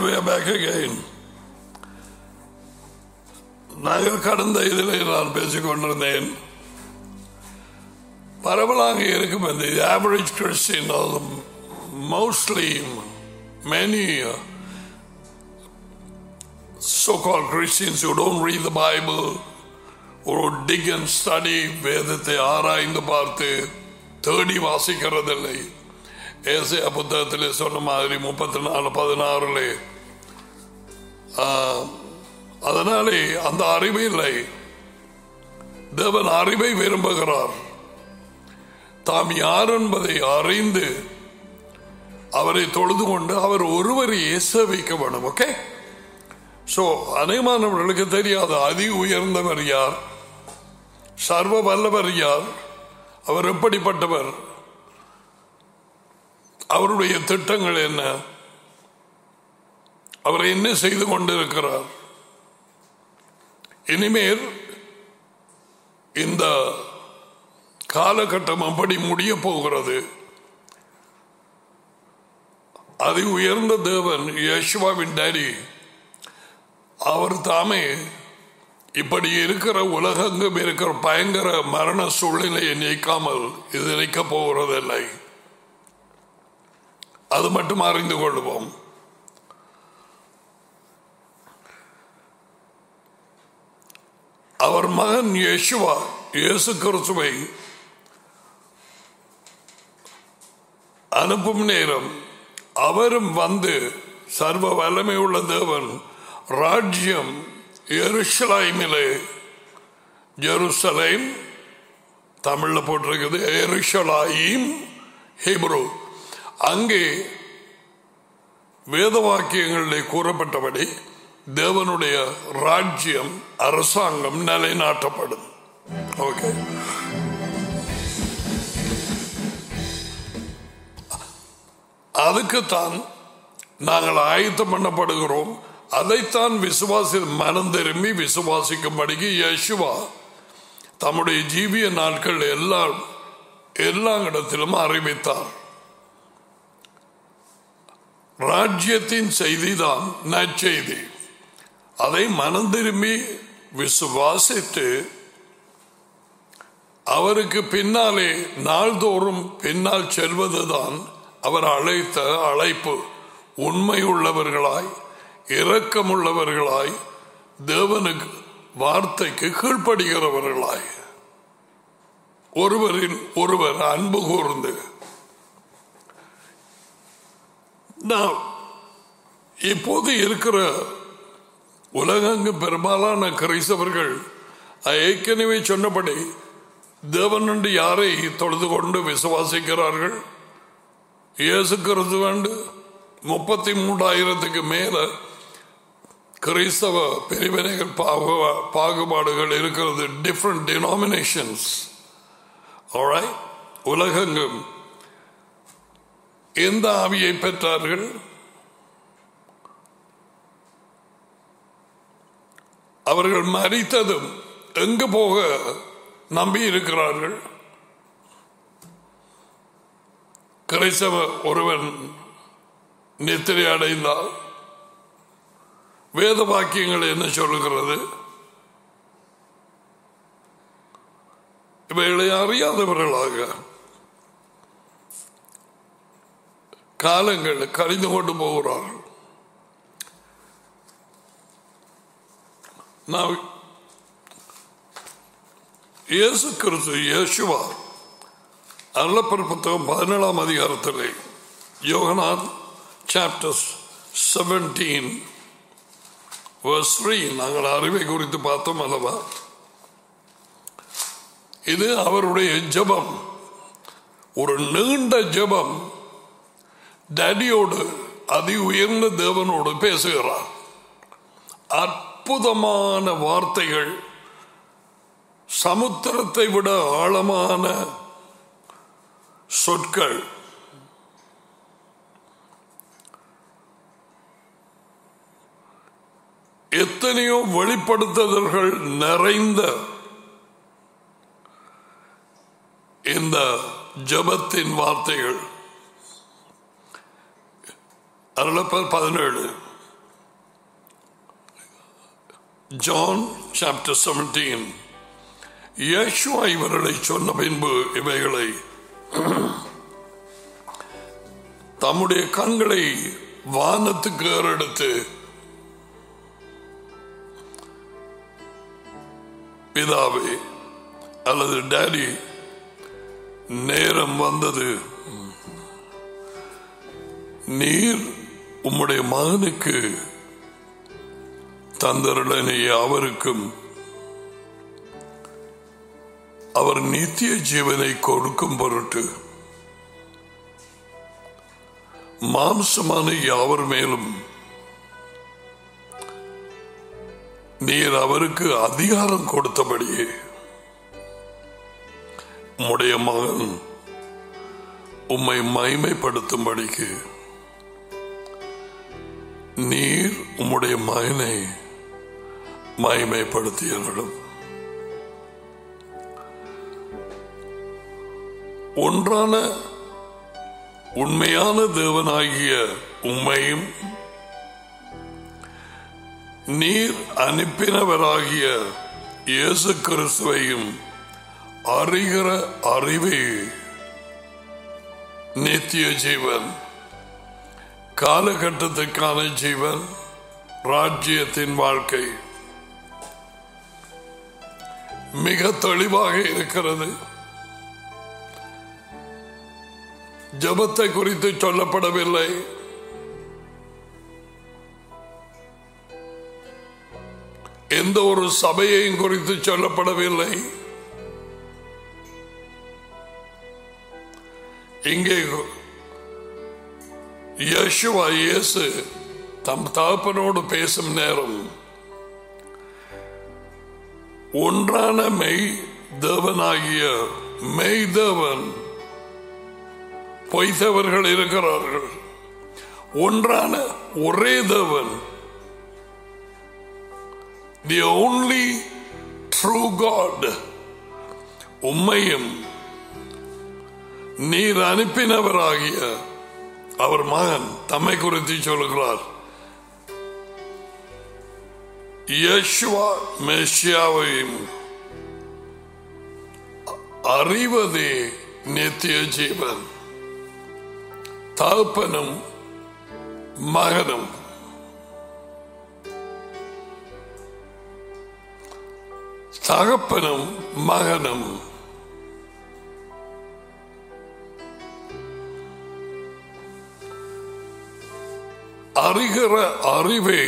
we are back again. நாங்கள் கடந்த இதில் நான் பேசிக் கொண்டிருந்தேன் பரவலாக இருக்கும் இந்த average Christian mostly many so-called Christians who don't read the Bible or dig and study வேதத்தை ஆராய்ந்து பார்த்து தேடி வாசிக்கிறதில்லை ஏசையா புத்தகத்திலே சொன்ன மாதிரி முப்பத்தி நாலு பதினாறுல அதனாலே அந்த அறிவு இல்லை தேவன் அறிவை விரும்புகிறார் தாம் யார் என்பதை அறிந்து அவரை தொழுது கொண்டு அவர் ஒருவரையே சேவிக்க வேண்டும் ஓகே சோ அநேகமானவர்களுக்கு தெரியாது அதி உயர்ந்தவர் யார் சர்வ வல்லவர் யார் அவர் எப்படிப்பட்டவர் அவருடைய திட்டங்கள் என்ன அவர் என்ன செய்து கொண்டிருக்கிறார் இனிமேல் இந்த காலகட்டம் அப்படி முடிய போகிறது அதி உயர்ந்த தேவன் யேசுவாவின் டேடி அவர் தாமே இப்படி இருக்கிற உலகெங்கும் இருக்கிற பயங்கர மரண சூழ்நிலையை நீக்காமல் இது நீக்க போகிறதில்லை அது மட்டும் அறிந்து கொள்வோம் அவர் மகன் யேசுவா இயேசு கிறிஸ்துவை அனுப்பும் நேரம் அவரும் வந்து சர்வ வல்லமை உள்ள தேவன் ராஜ்யம் எருஷலாய்மிலே ஜெருசலேம் தமிழ்ல போட்டிருக்குது எருஷலாயிம் ஹிப்ரு அங்கே வேத வாக்கியங்களில் கூறப்பட்டபடி தேவனுடைய ராஜ்யம் அரசாங்கம் நிலைநாட்டப்படும் ஓகே அதுக்குத்தான் நாங்கள் ஆயத்தம் பண்ணப்படுகிறோம் அதைத்தான் விசுவாசி மனம் திரும்பி விசுவாசிக்கும்படிக்கு யேசுவா தம்முடைய ஜீவிய நாட்கள் எல்லா எல்லா இடத்திலும் அறிவித்தார் ராஜ்யத்தின் செய்திதான் நற்செய்தி அதை மனம் திரும்பி விசுவாசித்து அவருக்கு பின்னாலே நாள்தோறும் பின்னால் செல்வதுதான் அவர் அழைத்த அழைப்பு உண்மை உள்ளவர்களாய் இரக்கமுள்ளவர்களாய் தேவனுக்கு வார்த்தைக்கு கீழ்ப்படுகிறவர்களாய் ஒருவரின் ஒருவர் அன்பு கூர்ந்து நான் இப்போது இருக்கிற உலகங்கு பெரும்பாலான கிறிஸ்தவர்கள் ஏற்கனவே சொன்னபடி தேவன் என்று யாரை தொழுது கொண்டு விசுவாசிக்கிறார்கள் இயேசு கிறிஸ்துவண்டு முப்பத்தி மூன்றாயிரத்துக்கு மேல கிறிஸ்தவ பிரிவினைகள் பாகுபாடுகள் இருக்கிறது டிஃப்ரெண்ட் டினாமினேஷன்ஸ் உலகெங்கும் எந்த ஆவியை பெற்றார்கள் அவர்கள் மறித்ததும் எங்கு போக நம்பி இருக்கிறார்கள் கிரைஸ்தவ ஒருவன் நித்திரை அடைந்தால் வேத வாக்கியங்கள் என்ன சொல்லுகிறது இவைகளை அறியாதவர்களாக காலங்கள் கழிந்து கொண்டு போகிறார்கள் நான் இயேசு கிறிஸ்து இயேசுவா அருளப்பர் புத்தகம் பதினேழாம் அதிகாரத்தில் யோகனான் சாப்டர்ஸ் செவன்டீன் த்ரீ நாங்கள் அறிவை குறித்து பார்த்தோம் அல்லவா இது அவருடைய ஜபம் ஒரு நீண்ட ஜபம் டேடியோடு அதி உயர்ந்த தேவனோடு பேசுகிறார் அற்புதமான வார்த்தைகள் சமுத்திரத்தை விட ஆழமான சொற்கள் எத்தனையோ வெளிப்படுத்துதல்கள் நிறைந்த இந்த ஜபத்தின் வார்த்தைகள் அருளப்பர் பதினேழு ஜான் சாப்டர் செவன்டீன் இயேசுவா இவர்களை சொன்ன பின்பு இவைகளை தம்முடைய கண்களை வானத்துக்கு ஏறெடுத்து பிதாவே அல்லது டேடி நேரம் வந்தது நீர் உம்முடைய மகனுக்கு தந்தருடனே அவருக்கும் அவர் நித்திய ஜீவனை கொடுக்கும் பொருட்டு மாம்சமான யாவர் மேலும் நீர் அவருக்கு அதிகாரம் கொடுத்தபடியே உம்முடைய மகன் உம்மை மைமைப்படுத்தும்படிக்கு நீர் உம்முடைய மகனை மைமைப்படுத்தியவர்களும் ஒன்றான உண்மையான தேவனாகிய உம்மையும் நீர் அனுப்பினவராகிய இயேசு கிறிஸ்துவையும் அறிகிற அறிவே நித்திய ஜீவன் காலகட்டத்துக்கான ஜீவன் ராஜ்யத்தின் வாழ்க்கை மிக தெளிவாக இருக்கிறது ஜபத்தை குறித்து சொல்லப்படவில்லை எந்த ஒரு சபையையும் குறித்து சொல்லப்படவில்லை இங்கே யேசுவா இயேசு தம் தகப்பனோடு பேசும் நேரம் ஒன்றான மெய் தேவனாகிய மெய் தேவன் பொய்த்தவர்கள் இருக்கிறார்கள் ஒன்றான ஒரே தேவன் தி ஓன்லி ட்ரூ காட் உண்மையும் நீர் அனுப்பினவராகிய அவர் மகன் தம்மை குறித்து சொல்கிறார் யேசுவா மெஷியாவையும் அறிவதே நித்திய ஜீவன் தகப்பனும் மகனும் தகப்பனும் மகனும் அறிகிற அறிவே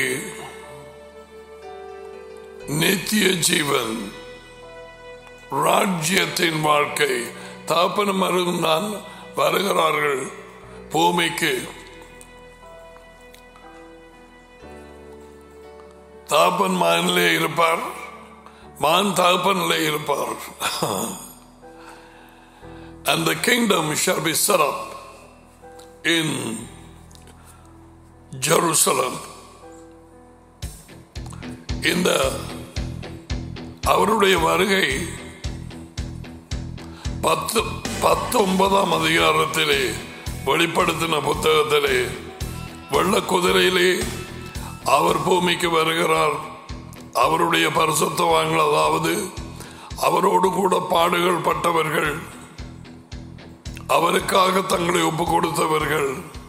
நித்திய ஜீவன் ராஜ்யத்தின் வாழ்க்கை தாப்பனும் மருந்தான் வருகிறார்கள் பூமிக்கு தாப்பன் மகனிலே இருப்பார் மான் தாப்பனிலே இருப்பார் and the kingdom shall be set up in Jerusalem. இந்த அவருடைய வருகை பத்து பத்தொன்பதாம் அதிகாரத்திலே வெளிப்படுத்தின புத்தகத்திலே வெள்ள குதிரையிலே அவர் பூமிக்கு வருகிறார் அவருடைய பரிசுத்தவான்கள் அதாவது அவரோடு கூட பாடுகள் பட்டவர்கள் அவருக்காக தங்களை ஒப்பு கொடுத்தவர்கள்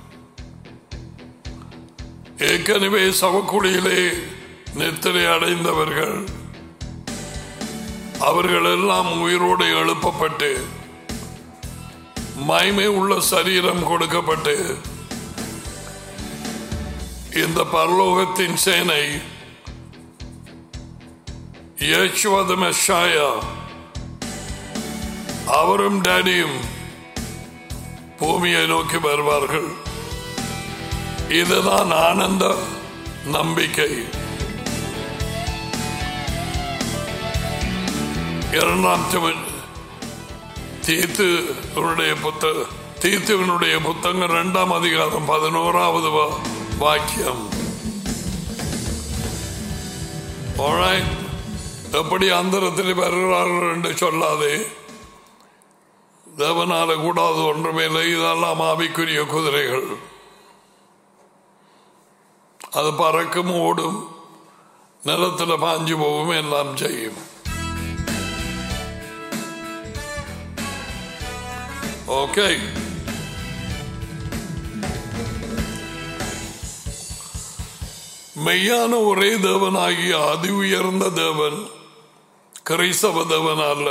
ஏற்கனவே சவக்குழியிலே நெத்தலை அடைந்தவர்கள் அவர்கள் எல்லாம் உயிரோடு எழுப்பப்பட்டு மைமை உள்ள சரீரம் கொடுக்கப்பட்டு இந்த பரலோகத்தின் சேனை யேசுவத மெஷாயா அவரும் டேடியும் பூமியை நோக்கி வருவார்கள் இதுதான் ஆனந்த நம்பிக்கை இரண்டாம் தீத்து புத்த தீத்துவனுடைய புத்தகம் இரண்டாம் அதிகாரம் பதினோராவது வாக்கியம் எப்படி அந்தரத்தில் வருகிறார்கள் என்று சொல்லாதே தேவனால கூடாது ஒன்றுமே இல்லை இதெல்லாம் ஆவிக்குரிய குதிரைகள் அது பறக்கும் ஓடும் நிலத்தில் பாஞ்சு போகும் எல்லாம் செய்யும் ஓகே மெய்யான ஒரே தேவனாகிய அதி உயர்ந்த தேவன் கிறிஸ்தவ தேவன் அல்ல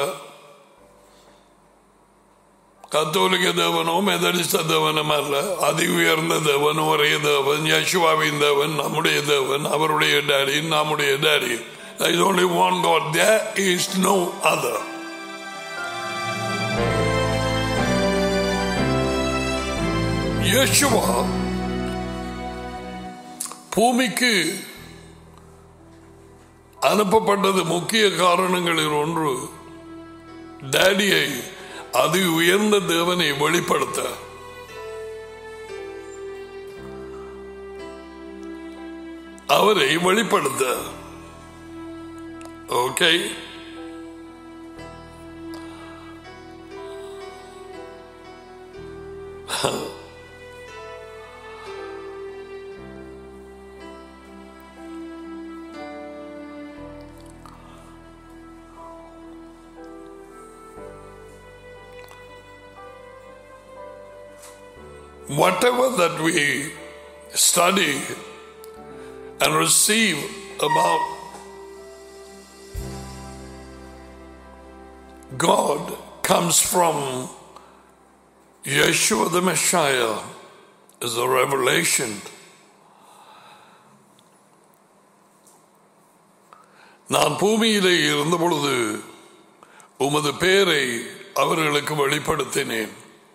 கத்தோலிக்க தேவனோ மெதடிஸ்ட தேவனும் அல்ல அதி உயர்ந்த தேவன் ஒரே தேவன் யசுவாவின் தேவன் நம்முடைய தேவன் அவருடைய டேடி நம்முடைய daddy There is only one God. There is no other. Yeshua பூமிக்கு அனுப்பப்பட்டது முக்கிய காரணங்களில் ஒன்று டேடியை அதி உயர்ந்த தேவனை வெளிப்படுத்த அவரை வெளிப்படுத்த okay whatever that we study and receive about God comes from Yeshua the Messiah is a revelation. நான் பூமியிலே இருந்த பொழுது உமது பெயரை அவர்களுக்கு வெளிப்படுத்தினேன்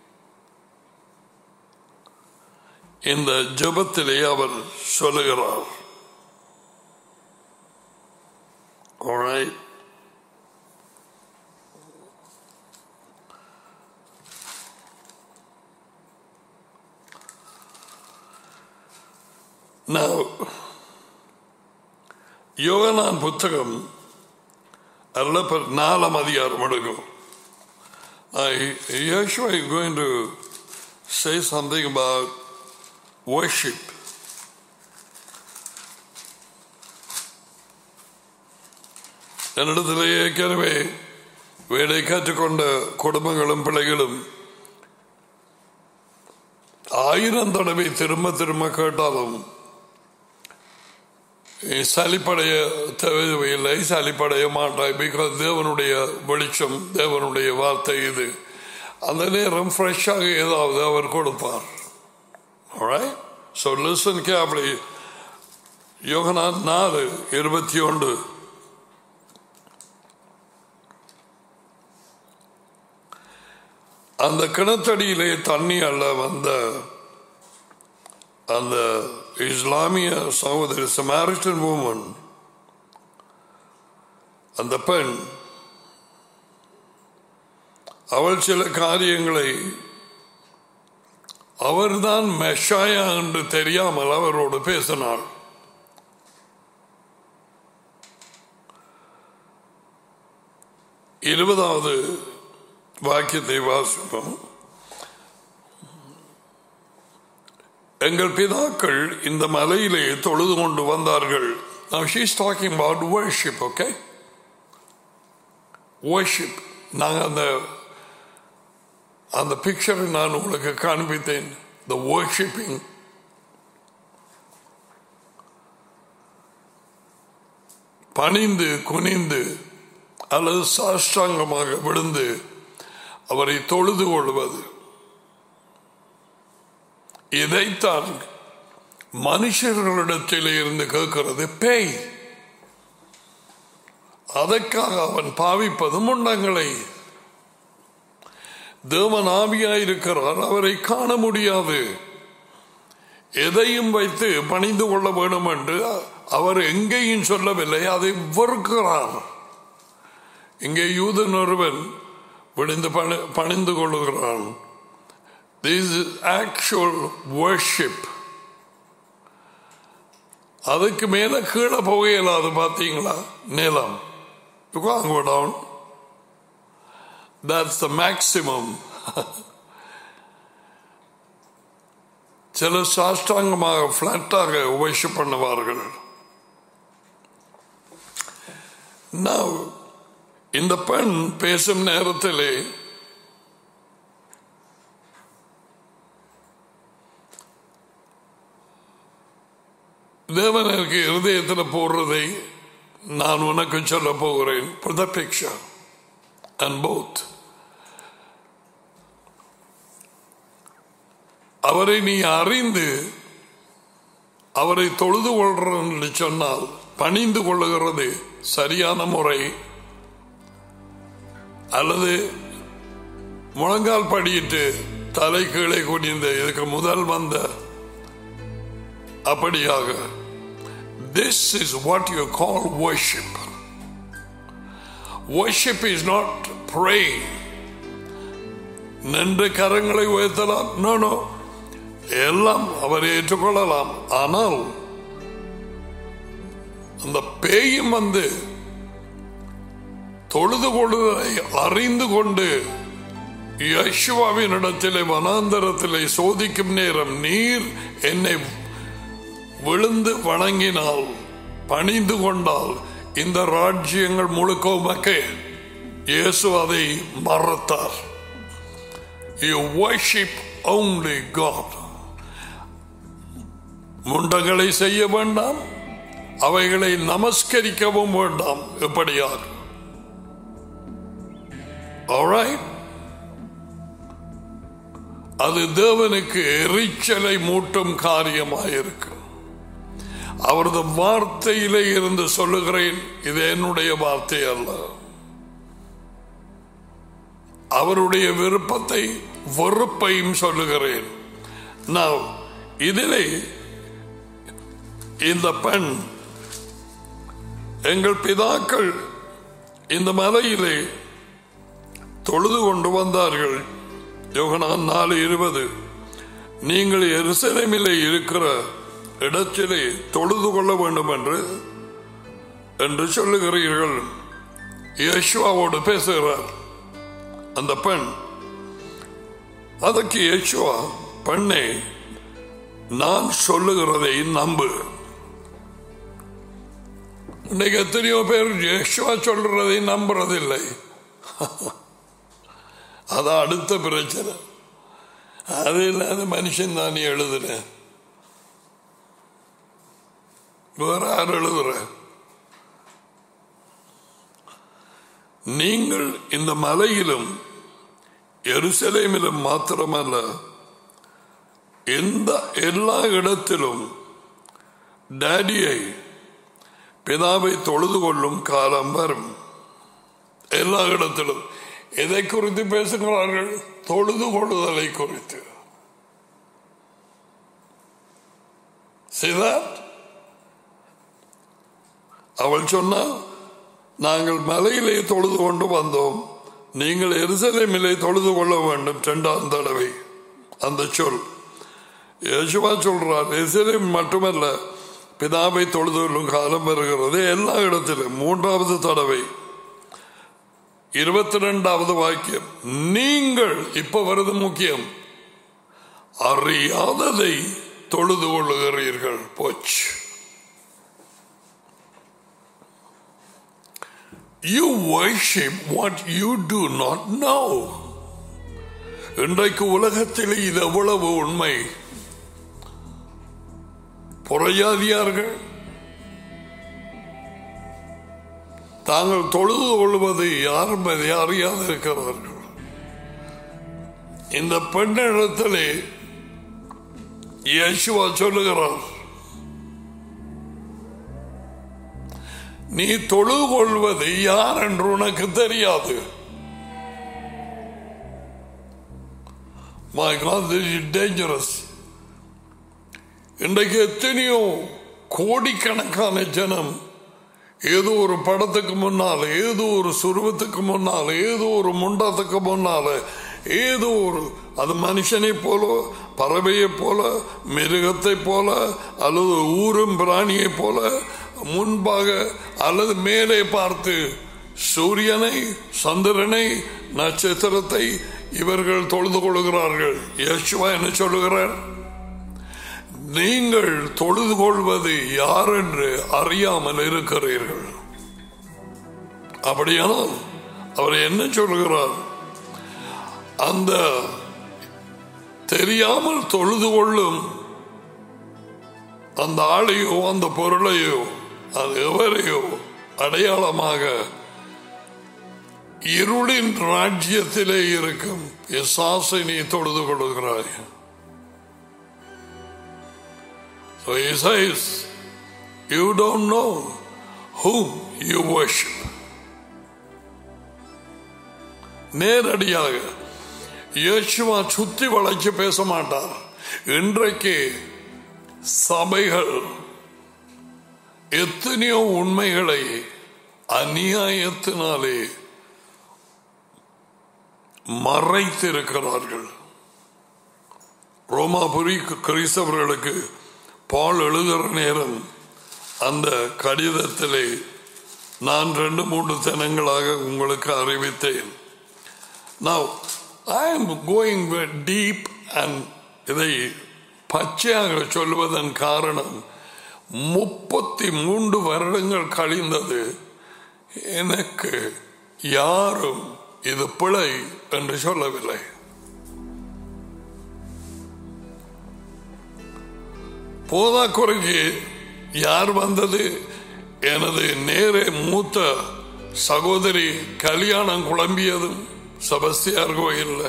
இந்த ஜபத்திலே அவர் சொல்லுகிறார் Alright. Now, யோகனான் புத்தகம் அருளப்பர் நாலாம் அதிகாரம் எடுக்கும் I, Yeshua is going to say something about worship. என்னிடத்தில் ஏற்கனவே வேலை கற்றுக்கொண்ட குடும்பங்களும் பிள்ளைகளும் ஆயிரம் தடவை திரும்ப திரும்ப கேட்டாலும் சலிப்படைய தேவையில்லை சலிப்படைய மாட்டாய் பிகாஸ் தேவனுடைய வெளிச்சம் தேவனுடைய வார்த்தை இது அந்த நேரம் ஃப்ரெஷ்ஷாக ஏதாவது அவர் கொடுப்பார் Alright? So listen carefully. யோகனான் நாலு இருபத்தி ஒன்று அந்த கிணத்தடியிலே தண்ணி அல்ல வந்த அந்த இஸ்லாமிய சகோதரி சமாரிட்டன் woman அந்த பெண் அவள் சில காரியங்களை அவர்தான் மெஷாயா என்று தெரியாமல் அவரோடு பேசினாள் இருபதாவது வாக்கியத்தை வாசிப்போம் எங்கள் பிதாக்கள் இந்த மலையிலே தொழுது கொண்டு வந்தார்கள் Now she's talking about worship, okay? Worship. நாங்கள் அந்த அந்த பிக்சரை நான் உங்களுக்கு காண்பித்தேன் த worshiping பணிந்து குனிந்து அல்லது சாஷ்டாங்கமாக விழுந்து அவரை தொழுது கொள்வது இதைத்தான் மனுஷர்களிடத்திலே இருந்து கேட்கிறது பேய் அதற்காக அவன் பாவிப்பது முண்டங்களை தேவன் ஆவியாயிருக்கிறார் அவரை காண முடியாது எதையும் வைத்து பணிந்து கொள்ள வேண்டும் என்று அவர் எங்கேயும் சொல்லவில்லை அதை வெறுக்கிறார் இங்கே யூதன் ஒருவன் விழுந்து பணி பணிந்து கொள்ளுகிறான் திஸ் ஆக்சுவல் வர்ஷிப் அதுக்கு மேல கீழே போக இயலாது பார்த்தீங்களா நிலம் You can't go down. That's the maximum. சில சாஷ்டாங்கமாக பிளாட்டாக உபேஷ பண்ணுவார்கள் Now, இந்த பெண் பேசும் நேரத்திலே தேவன் எனக்கு இருதயத்தில் போடுறதை நான் உனக்கு சொல்ல போகிறேன் பிரதபிக்ஷா அண்ட் போத் அவரை நீ அறிந்து அவரை தொழுது கொள்ற என்று சொன்னால் பணிந்து கொள்ளுகிறது சரியான முறை அல்லது முழங்கால் படியிட்டு தலை கீழே குனிந்து இதுக்கு முதல் வந்த அப்படியாக this is what you call worship worship is not praying நின்று கரங்களை உயர்த்தலாம் நோ நோ எல்லாம் அவர் ஏற்றுக்கொள்ளலாம் ஆனால் அந்த பேயும் வந்து தொழுது கொள்வதை அறிந்து கொண்டு யசுவாவின் இடத்திலே வனாந்தரத்திலே சோதிக்கும் நேரம் நீர் என்னை விழுந்து வணங்கினால் பணிந்து கொண்டால் இந்த ராஜ்யங்கள் முழுக்க உமக்கு இயேசு அதை மறத்தார் யூ worship only God முண்டங்களை செய்ய வேண்டாம் அவைகளை நமஸ்கரிக்கவும் வேண்டாம் எப்படியாக Alright? அது தேவனுக்கு எரிச்சலை மூட்டும் காரியமாயிருக்கு அவரது வார்த்தையிலே இருந்து சொல்லுகிறேன் இது என்னுடைய வார்த்தை அல்ல அவருடைய விருப்பத்தை வெறுப்பையும் சொல்லுகிறேன் நான் இதிலே இந்த பெண் எங்கள் பிதாக்கள் இந்த மலையிலே தொழுது கொண்டு வந்தார்கள் யோகனான் நாலு இருபது நீங்கள் எருசலேமிலே இருக்கிற இடத்திலே தொழுது கொள்ள வேண்டும் என்று என்று சொல்லுகிறீர்கள் யேசுவாவோடு பேசுகிறார் அந்த பெண் அதற்கு யேசுவா பெண்ணே நான் சொல்லுகிறதை நம்பு இன்னைக்கு எத்தனையோ பேர் யேசுவா சொல்றதை நம்புறதில்லை அது அடுத்த பிரச்சனை அது இல்லாத மனுஷன் தான் நீ எழுதுற வேற யார் எழுதுற நீங்கள் இந்த மலையிலும் எருசலேமிலும் மாத்திரமல்ல எந்த எல்லா இடத்திலும் டேடியை பிதாவை தொழுது கொள்ளும் காலம் வரும் எல்லா இடத்திலும் எதை குறித்து பேசுகிறார்கள் தொழுது கொள்ளுதலை குறித்து சிதார்த் அவள் சொன்னால் நாங்கள் மலையிலே தொழுது கொண்டு வந்தோம் நீங்கள் எருசலேமிலே தொழுது கொள்ள வேண்டும் இரண்டாம் தடவை அந்த சொல் யேசுவா சொல்றார் எருசலேம் மட்டுமல்ல பிதாவை தொழுது கொள்ளும் காலம் வருகிறது எல்லா இடத்திலும் மூன்றாவது தடவை இருபத்தி ரெண்டாவது வாக்கியம் நீங்கள் இப்ப வருது முக்கியம் அறியாததை தொழுது கொள்ளுகிறீர்கள் போச்சு You worship what you do not know. இன்றைக்கு உலகத்தில் இது எவ்வளவு உண்மை புறஜாதியார்கள் தாங்கள் தொழுது கொள்வது யாரும் அதை அறியாது இருக்கிறார்கள் இந்த பெண்ணிடத்திலே இயேசுவா சொல்லுகிறார் நீ தொழுது கொள்வது யார் என்று உனக்கு தெரியாது My God, this is dangerous. இன்றைக்கு எத்தனையோ கோடிக்கணக்கான ஜனம் ஏதோ ஒரு படத்துக்கு முன்னால ஏதோ ஒரு சுருவத்துக்கு முன்னால ஏதோ ஒரு முண்டத்துக்கு முன்னால ஏதோ ஒரு அது மனுஷனை போல பறவையை போல மிருகத்தை போல அல்லது ஊரும் பிராணியை போல முன்பாக அல்லது மேலே பார்த்து சூரியனை சந்திரனை நட்சத்திரத்தை இவர்கள் தொழுது கொள்கிறார்கள் யேசுவா என்ன சொல்லுகிறார் நீங்கள் தொழுது கொள்வது யார் என்று அறியாமல் இருக்கிறீர்கள் அப்படியானால் அவர் என்ன சொல்கிறார் அந்த தெரியாமல் தொழுது கொள்ளும் அந்த ஆளையோ அந்த பொருளையோ அது எவரையோ அடையாளமாக இருளின் ராஜ்யத்திலே இருக்கும் பிசாசை நீ தொழுது கொள்கிறாய் So he says, you don't know whom you worship. நேரடியாக இயேசுவா சுத்தி வளைச்சு பேச மாட்டார் இன்றைக்கு சபைகள் எத்தனையோ உண்மைகளை அநியாயத்தினாலே மறைத்திருக்கிறார்கள் ரோமாபுரி கிறிஸ்தவர்களுக்கு பால் எழுதுகிற நேரம் அந்த கடிதத்திலே நான் ரெண்டு மூன்று தினங்களாக உங்களுக்கு அறிவித்தேன் Now, I am going very deep and இதை பச்சையாக சொல்வதன் காரணம் முப்பத்தி மூன்று வருடங்கள் கழிந்தது எனக்கு யாரும் இது பிழை என்று சொல்லவில்லை போதாக்குறைக்கு யார் வந்தது எனது நேரே மூத்த சகோதரி கல்யாணம் குழம்பியதும் சபஸ்தியார் கோயில்ல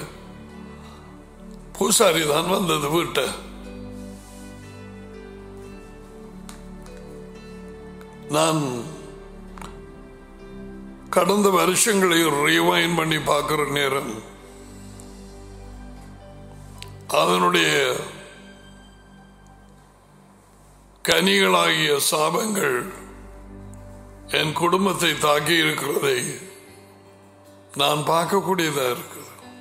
பூசாரி தான் வந்தது வீட்டை நான் கடந்த வருஷங்களை ரீவைன் பண்ணி பார்க்கிற நேரம் அதனுடைய கனிகளாகிய சாபங்கள் என் குடும்பத்தை தாக்கி இருக்கிறதை நான் பார்க்கக்கூடியதா இருக்குது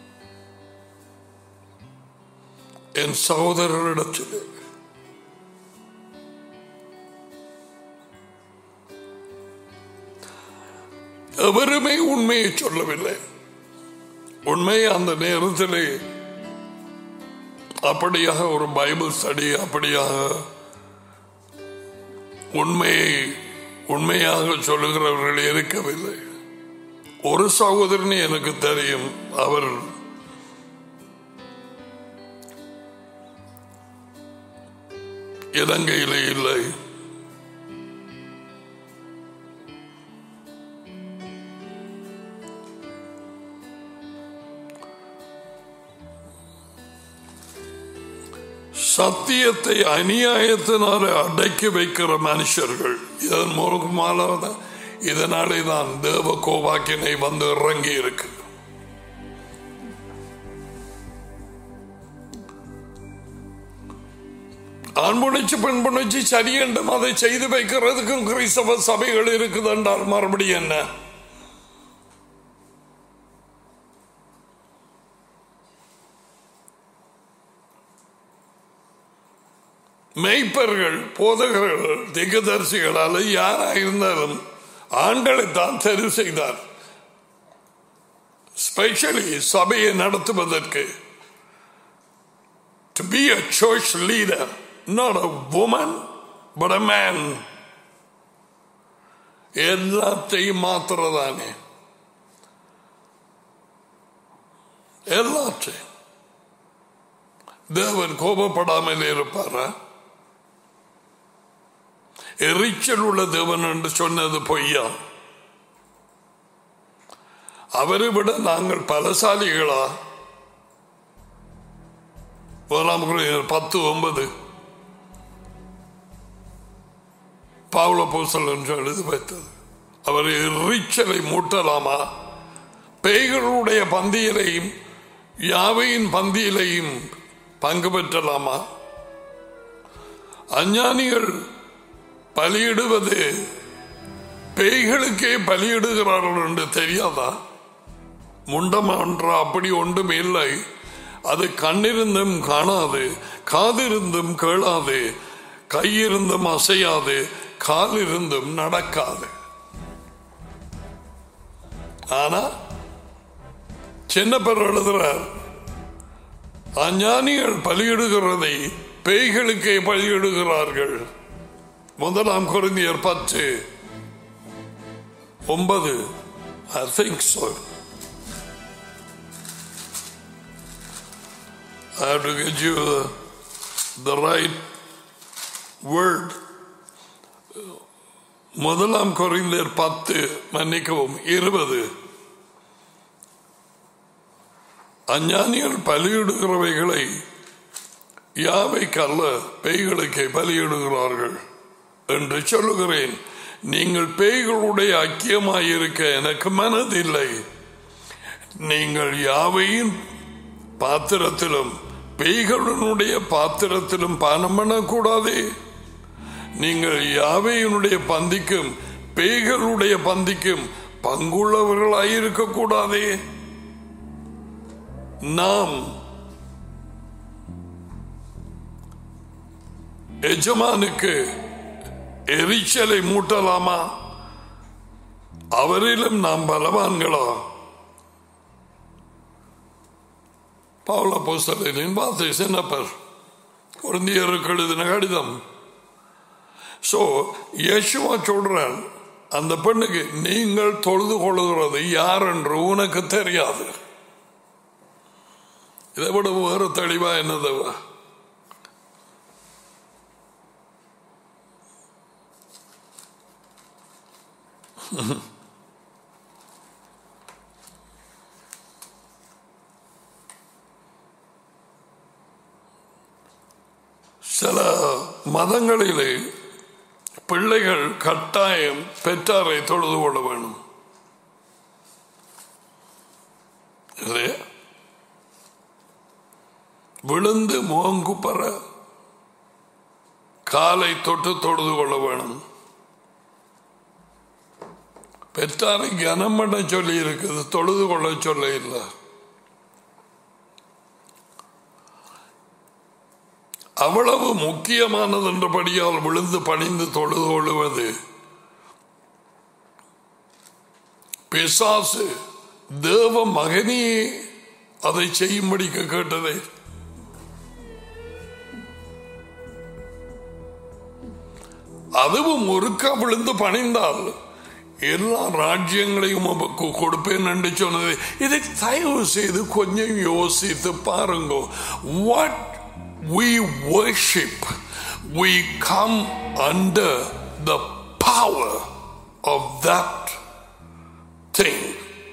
என் சகோதரரிடத்தில் எவருமே உண்மையை சொல்லவில்லை உண்மை அந்த நேரத்திலே அப்படியாக ஒரு பைபிள் ஸ்டடி அப்படியாக உண்மையை உண்மையாக சொல்லுகிறவர்கள் இருக்கவில்லை ஒரு சகோதரன் எனக்கு தெரியும் அவர் இலங்கையிலே இல்லை சத்தியத்தை அநியாயத்தினால அடக்கி வைக்கிற மனுஷர்கள் இதன் மூலமாக இதனாலே தான் தேவ கோபாக்கினை வந்து இறங்கி இருக்கு ஆண் புணிச்சு பெண் புணிச்சு சரியென்றும் அதை செய்து வைக்கிறதுக்கும் கிறிஸ்தவ சபைகள் இருக்குது என்றால் மறுபடியும் என்ன மெய்ப்பர்கள் போதகர்கள் திகதரிசிகளால் யாராக இருந்தாலும் ஆண்களை தான் தெரிவு செய்தார் ஸ்பெஷலி சபையை நடத்துவதற்கு to be a church leader not a woman but a man எல்லாத்தையும் மாத்திரதானே எல்லாத்தையும் தேவன் கோபப்படாமல் இருப்பாரா எரிச்சல் உள்ள தேவன் என்று சொன்னது பொய்யா அவரை விட நாங்கள் பலசாலிகளா முதலாம் குருவினர் பத்து ஒன்பது பாவல பூசல் என்று எழுதி வைத்தது அவர் எரிச்சலை மூட்டலாமா பேய்களுடைய பந்தியிலையும் யாவையின் பந்தியிலையும் பங்கு பெற்றலாமா அஞ்ஞானிகள் பலியிடுவது பேய்களுக்கே பலியிடுகிறார்கள் என்று தெரியாதா முண்டமன்ற அப்படி ஒன்றும் இல்லை அது கண்ணிருந்தும் காணாது காதிருந்தும் கேளாது கையிருந்தும் அசையாது காலிருந்தும் நடக்காது ஆனா சின்ன பேர் எழுதுறார் அஞ்ஞானிகள் பலியிடுகிறதை பேய்களுக்கே பலியிடுகிறார்கள் முதலாம் குருந்தியர் பத்து ஒன்பது I think so. I have to get you the, the right word. முதலாம் குறைந்தர் பத்து மன்னிக்கவும் இருபது அஞ்ஞானிகள் பலியிடுகிறவைகளை யாவைக்கல்ல பேய்களுக்கே பலியிடுகிறார்கள் என்று சொல்லுகிறேன் நீங்கள் பேய்களுடைய ஐக்கியமாயிருக்க எனக்கு மனதில்லை நீங்கள் யாவையின் பாத்திரத்திலும் பேய்களுடைய பாத்திரத்திலும் பானம் பண்ணக்கூடாதே நீங்கள் யாவையினுடைய பந்திக்கும் பேய்களுடைய பந்திக்கும் பங்குள்ளவர்களாயிருக்க கூடாதே நாம் எஜமானுக்கு எரிச்சலை மூட்டலாமா அவரிலும் நாம் பலவான்களா பவுல புஸ்தலின் வார்த்தை சின்னப்பர் குழந்தையருக்கு எழுதின கடிதம் சோ யேசுவா சொல்றான் அந்த பெண்ணுக்கு நீங்கள் தொழுது கொள்ளுகிறது யார் என்று உனக்கு தெரியாது இதை விட வேறு தெளிவா என்னதுவா சில மதங்களிலே பிள்ளைகள் கட்டாயம் பெற்றாரை தொழுது கொள்ள வேணும் இல்லையா விழுந்து முகங்குப்பற காலை தொட்டு தொழுது கொள்ள வேணும் பெற்றாரை கனம் பண்ண சொல்லி இருக்குது தொழுது கொள்ள சொல்ல இல்லை அவ்வளவு முக்கியமானது என்றபடியால் விழுந்து பணிந்து தொழுது கொள்வது பிசாசு தேவ மகனியே அதை செய்யும்படிக்கு கேட்டதே அதுவும் ஒருக்க விழுந்து பணிந்தால் எல்லா ராஜ்யங்களையும் உமக்கு கொடுப்பேன் என்று சொன்னது இதை தயவு செய்து கொஞ்சம் யோசித்து பாருங்க what we worship, we come under the power of that thing.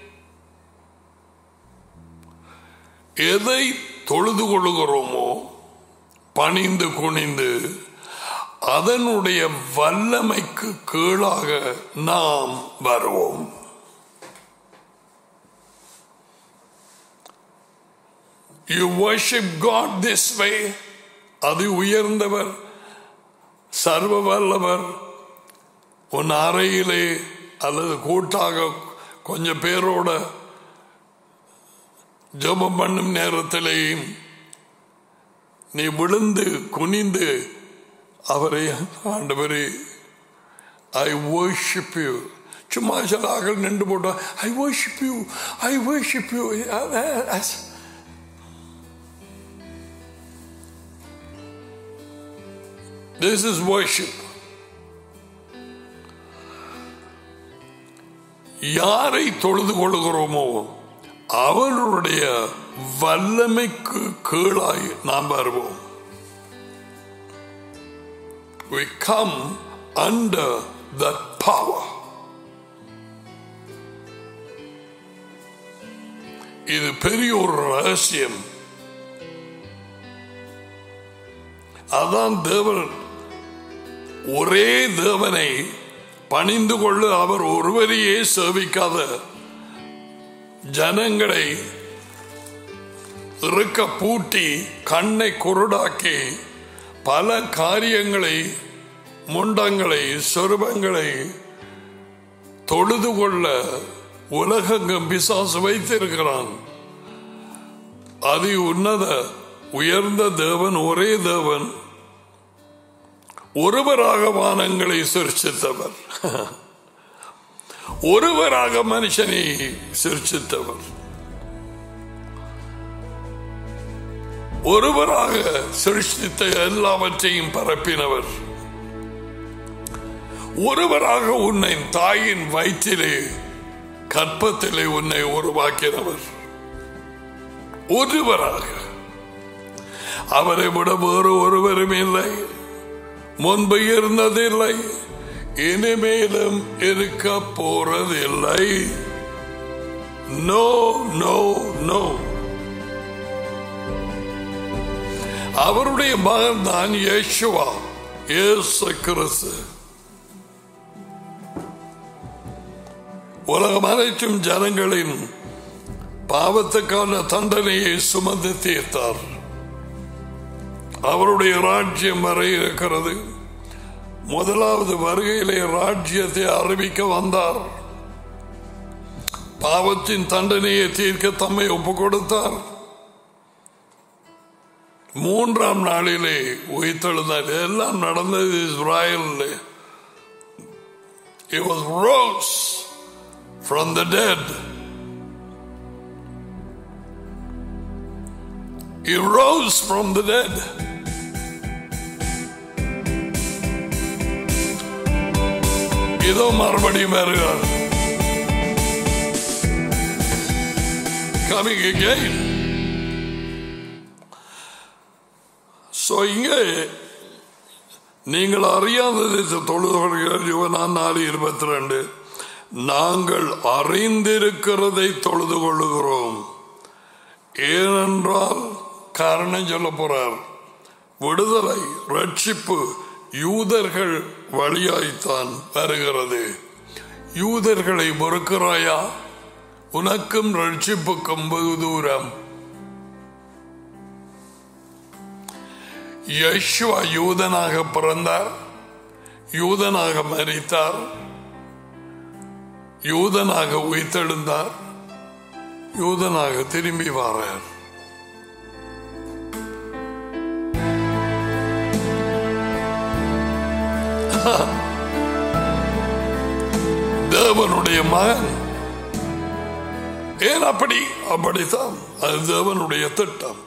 எதை தொழுது கொள்ளுகிறோமோ பணிந்து குனிந்து அதனுடைய வல்லமைக்கு கீழாக நாம் வருவோம் you worship God this way அது உயர்ந்தவர் சர்வ வல்லவர் உன் அறையிலே அல்லது கூட்டாக கொஞ்சம் பேரோட ஜபம் பண்ணும் நேரத்திலேயும் நீ விழுந்து குனிந்து அவரை ஆண்டவரே ஐ வர்ஷிப் யூ சும்மா சில ஆக்கள் நின்று போட்டா I worship you I worship you This is worship. யாரை தொழுது கொள்கிறோமோ அவர்களுடைய வல்லமைக்கு கீழாய் நாம் வருவோம் We come under that power. இது பெரிய ஒரு ரகசியம் அதான் தேவன் ஒரே தேவனை பணிந்து கொள்ள அவர் ஒருவரையே சேவிக்காத ஜனங்களை இருக்க பூட்டி கண்ணை குருடாக்கி பல காரியங்களை முண்டங்களை சொருபங்களை தொழுது கொள்ள உலகங்கம் பிசாசு வைத்திருக்கிறான் அதி உன்னத உயர்ந்த தேவன் ஒரே தேவன் ஒருவராக வானங்களை சிருச்சித்தவர் ஒருவராக மனுஷனை சிருச்சித்தவர் ஒருவராக சிருஷ்டித்த எல்லாவற்றையும் பரப்பினவர் ஒருவராக உன்னை தாயின் வயிற்றிலே கற்பத்திலே உன்னை உருவாக்கினவர் ஒருவராக அவரை விட வேறு ஒருவரும் இல்லை முன்பு இருந்ததில்லை இனிமேலும் இருக்க போறதில்லை நோ நோ நோ அவருடைய மகன் தான் யேசுவா இயேசு கிறிஸ்து உலகம் அனைத்தும் ஜனங்களின் பாவத்துக்கான தண்டனையை சுமந்து தீர்த்தார் அவருடைய ராஜ்யம் வர இருக்கிறது முதலாவது வருகையிலே ராஜ்யத்தை அறிவிக்க வந்தார் பாவத்தின் தண்டனையை தீர்க்க தம்மை ஒப்பு கொடுத்தார் மூன்றாம் நாளிலே உயிர்த்தெழுந்தார் எல்லாம் நடந்தது Israel He was rose from the dead. He rose from the dead. இதோ மறுபடியும் வருகிறார் coming again. So இங்கே நீங்கள் அறியாததை தொழுது யுவனான் நாலு இருபத்தி ரெண்டு நாங்கள் அறிந்திருக்கிறதை தொழுது கொள்ளுகிறோம் ஏனென்றால் காரணம் சொல்ல போறார் விடுதலை ரட்சிப்பு யூதர்கள் வழியாய்த்தான் வருகிறது யூதர்களை மறுக்கிறாயா உனக்கும் ரட்சிப்புக்கும் வெகு தூரம் யஷ்வா யூதனாக பிறந்தார் யூதனாக மரித்தார் யூதனாக உயிர்த்தெழுந்தார் யூதனாக திரும்பி வாரார் தேவனுடைய மகன் ஏன் அப்படி அப்படித்தான் அது தேவனுடைய திட்டம்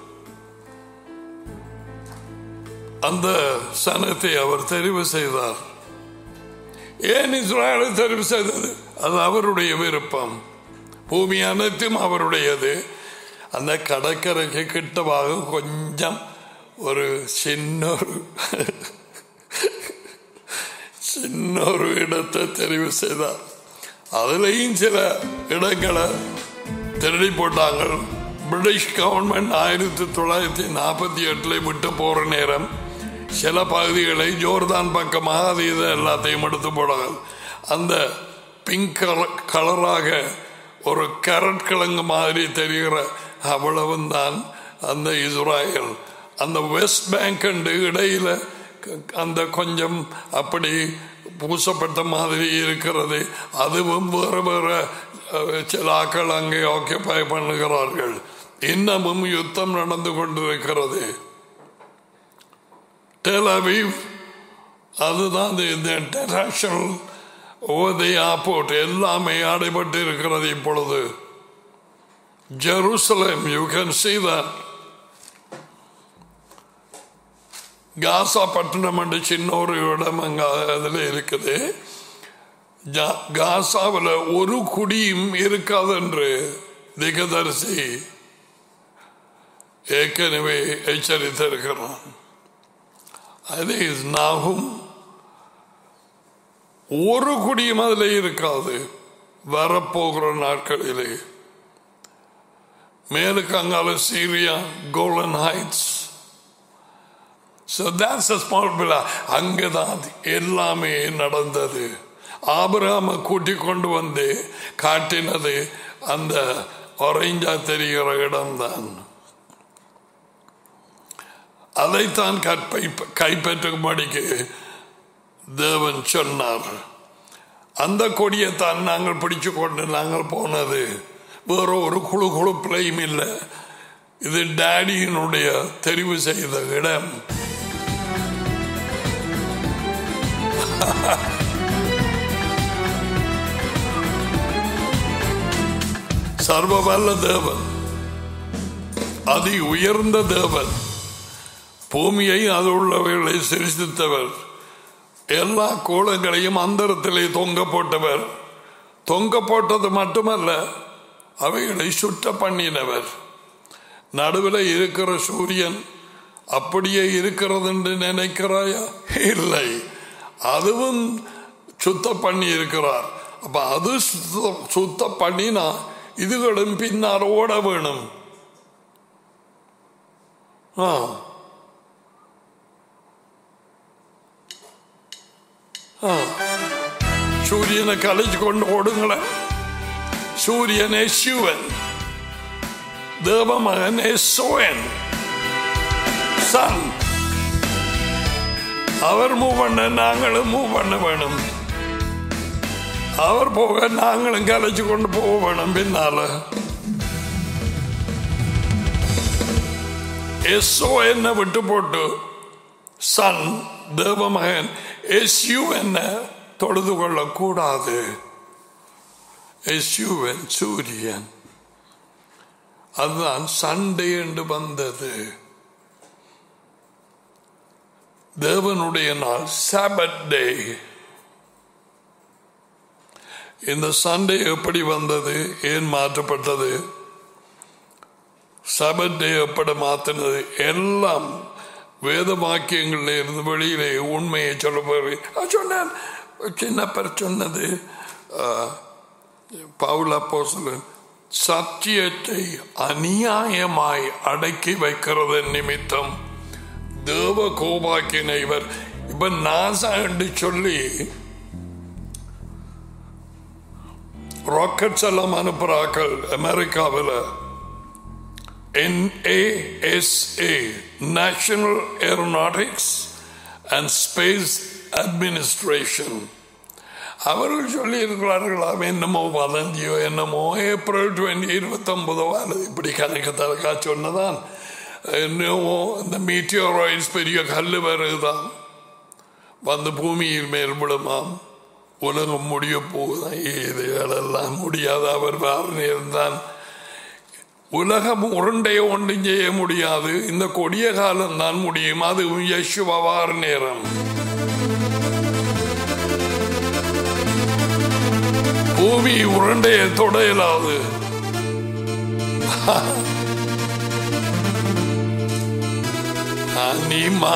அந்த சனத்தை அவர் தெரிவு செய்தார் ஏன் இஸ்ராயலை தெரிவு செய்தது அது அவருடைய விருப்பம் பூமி அனைத்தும் அவருடையது அந்த கடற்கரைக்கு கிட்டவாக கொஞ்சம் ஒரு சின்ன ஒரு சின்ன ஒரு இடத்தை தெரிவு செய்தார் அதுலேயும் சில இடங்களை திருடி போட்டாங்க பிரிட்டிஷ் கவர்மெண்ட் ஆயிரத்தி தொள்ளாயிரத்தி நாற்பத்தி எட்டுல விட்டு போற நேரம் சில பகுதிகளை ஜோர்தான் பக்கமாக அது இது எல்லாத்தையும் எடுத்து போடாங்க அந்த பிங்க் கலர் கலராக ஒரு கரட் கிழங்கு மாதிரி தெரிகிற அவ்வளவும் தான் அந்த இஸ்ராயல் அந்த வெஸ்ட் பேங்க் இடையில அந்த கொஞ்சம் அப்படி பூசப்பட்ட மாதிரி இருக்கிறது அதுவும் வேறு வேறு சில ஆக்கள் அங்கே ஆக்கியபை பண்ணுகிறார்கள் இன்னமும் யுத்தம் நடந்து கொண்டிருக்கிறது டெலவீவ் அதுதான் இந்த இன்டர்நேஷனல் ஓதை ஆப்போர்ட் எல்லாமே அடைபட்டு இருக்கிறது இப்பொழுது Jerusalem you can see that Gaza பட்டணம் என்று சின்ன ஒரு இடம் அங்க அதில் இருக்குது காசாவில் ஒரு குடியும் இருக்காது என்று திகதரிசி ஏற்கனவே எச்சரித்திருக்கிறான் அது நாகும் ஒரு குடியும் அதில் இருக்காது வரப்போகிற நாட்களிலே மேலுக்கு அங்கால Syria Golden Heights so that's a small பிள்ளை அங்கதான் எல்லாமே நடந்தது ஆபிரகாம கூட்டி கொண்டு வந்து காட்டினது அந்த ஒரேஞ்சா தெரிகிற இடம்தான் அதைத்தான் கற்பை கைப்பற்றும்படிக்கு தேவன் சொன்னார் அந்த கொடியைத்தான் நாங்கள் பிடிச்சு கொண்டு நாங்கள் போனது வேற ஒரு குழு குழுப்பிலையும் இல்லை இது டேடியினுடைய தெரிவு செய்த இடம் சர்வ வல்ல தேவன் அதி உயர்ந்த தேவன் பூமியை அது உள்ளவைகளை சிரிசித்தவர் எல்லா கோலங்களையும் அந்தரத்திலே தொங்க போட்டவர் தொங்க போட்டது மட்டுமல்ல அவைகளை சுட்ட பண்ணினவர் நடுவில் இருக்கிற சூரியன் அப்படியே இருக்கிறது என்று நினைக்கிறாயா இல்லை அதுவும் சுத்த பண்ணி இருக்கிறார் அப்ப அது சுத்த- சுத்த பண்ணினா இதுகளும் பின்னால் ஓட வேணும் ஆ ஆ. சூரியனை கலைச்சு கொண்டு ஓடுங்களேன் சூரியன் எஸ்யூவன் தேவமகன் எஸ்ஓஎன் சன் அவர் மூவ் பண்ண நாங்களும் மூவ் பண்ண வேணும் அவர் போக நாங்களும் கலைச்சு கொண்டு போக வேணும் பின்னால எஸ்ஓ என்ன விட்டு போட்டு சன் தேவமகன் எஸ்யூ என்ன தொழுது கொள்ளக்கூடாது எஸ்யூவன் சூரியன் அதுதான் சண்டே என்று வந்தது தேவனுடைய நாள் சாபத் டே இந்த சண்டே எப்படி வந்தது ஏன் மாற்றப்பட்டது சபத் டே எப்படி மாத்தினது எல்லாம் வேத வாக்கியங்கள்ல இருந்து வெளியிலே உண்மையை சொல்ல போய் சொன்னேன் சின்னப்பர் சொன்னது பவுல போசலன் சத்தியத்தை அநியாயமாய் அடக்கி வைக்கிறது நிமித்தம் தேவ கோபாக்கின இவர் இப்ப நாசா என்று சொல்லி ராக்கெட்ஸ் எல்லாம் அனுப்புறாக்கள் அமெரிக்காவில் NASA National Aeronautics and Space Administration அவர்கள் சொல்லி இருக்கிறார்களாம் என்னமோ வதந்தியோ என்னமோ ஏப்ரல் டுவெண்ட்டி இருபத்தி ஒன்பதோ அல்லது இப்படி கணக்கு தலக்கா சொன்னதான் என்னமோ இந்த மீட்டியோராய்ட்ஸ் பெரிய கல் வருதுதான் வந்து பூமியில் மேல் விடுமாம் உலகம் முடிய போகுதான் இதுகளெல்லாம் முடியாது அவர் வாரணியர் தான் உலகம் உருண்டைய ஒன்றும் செய்ய முடியாது இந்த கொடிய காலம் தான் முடியும் அது யசுவார் நேரம் பூமி உருண்டைய தொட இயலாது நீமா